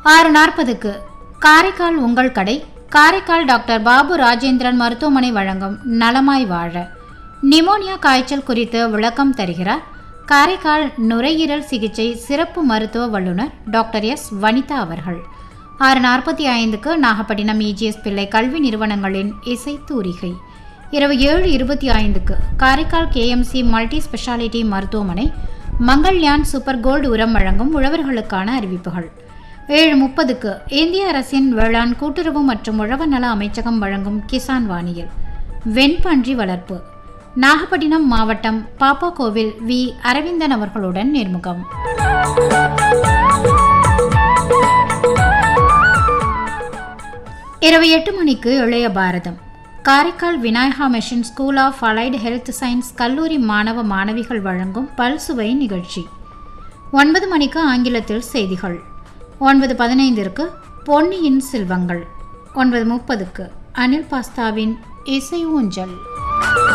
ஆறு நாற்பதுக்கு காரைக்கால் உங்கள் கடை காரைக்கால் டாக்டர் பாபு ராஜேந்திரன் மருத்துவமனை வழங்கும் நலமாய் வாழ நிமோனியா காய்ச்சல் குறித்து விளக்கம் தருகிறார் காரைக்கால் நுரையீரல் சிகிச்சை சிறப்பு மருத்துவ வல்லுநர் டாக்டர் எஸ் வனிதா அவர்கள் ஆறு நாற்பத்தி ஐந்துக்கு நாகப்பட்டினம் இஜிஎஸ் பிள்ளை கல்வி நிறுவனங்களின் இசை தூரிகை இரவு ஏழு இருபத்தி ஐந்துக்கு காரைக்கால் கேஎம்சி மல்டி ஸ்பெஷாலிட்டி மருத்துவமனை மங்கள்யான் சூப்பர் கோல்டு உரம் வழங்கும் உழவர்களுக்கான அறிவிப்புகள் ஏழு முப்பதுக்கு இந்திய அரசின் வேளாண் கூட்டுறவு மற்றும் உழவர் நல அமைச்சகம் வழங்கும் கிசான் வானியல் வெண்பன்றி வளர்ப்பு நாகப்பட்டினம் மாவட்டம் பாப்பாக்கோவில் வி அரவிந்தன் அவர்களுடன் நேர்முகம் இரவு எட்டு மணிக்கு Ilaya Bharatham Karaikal Vinayaka mission school of allied health science கல்லூரி மாணவ மாணவிகள் வழங்கும் பல்சுவை நிகழ்ச்சி ஒன்பது மணிக்கு ஆங்கிலத்தில் செய்திகள் ஒன்பது பதினைந்திற்கு பொன்னியின் செல்வங்கள் ஒன்பது முப்பதுக்கு அனில் பாஸ்தாவின் இசை ஊஞ்சல்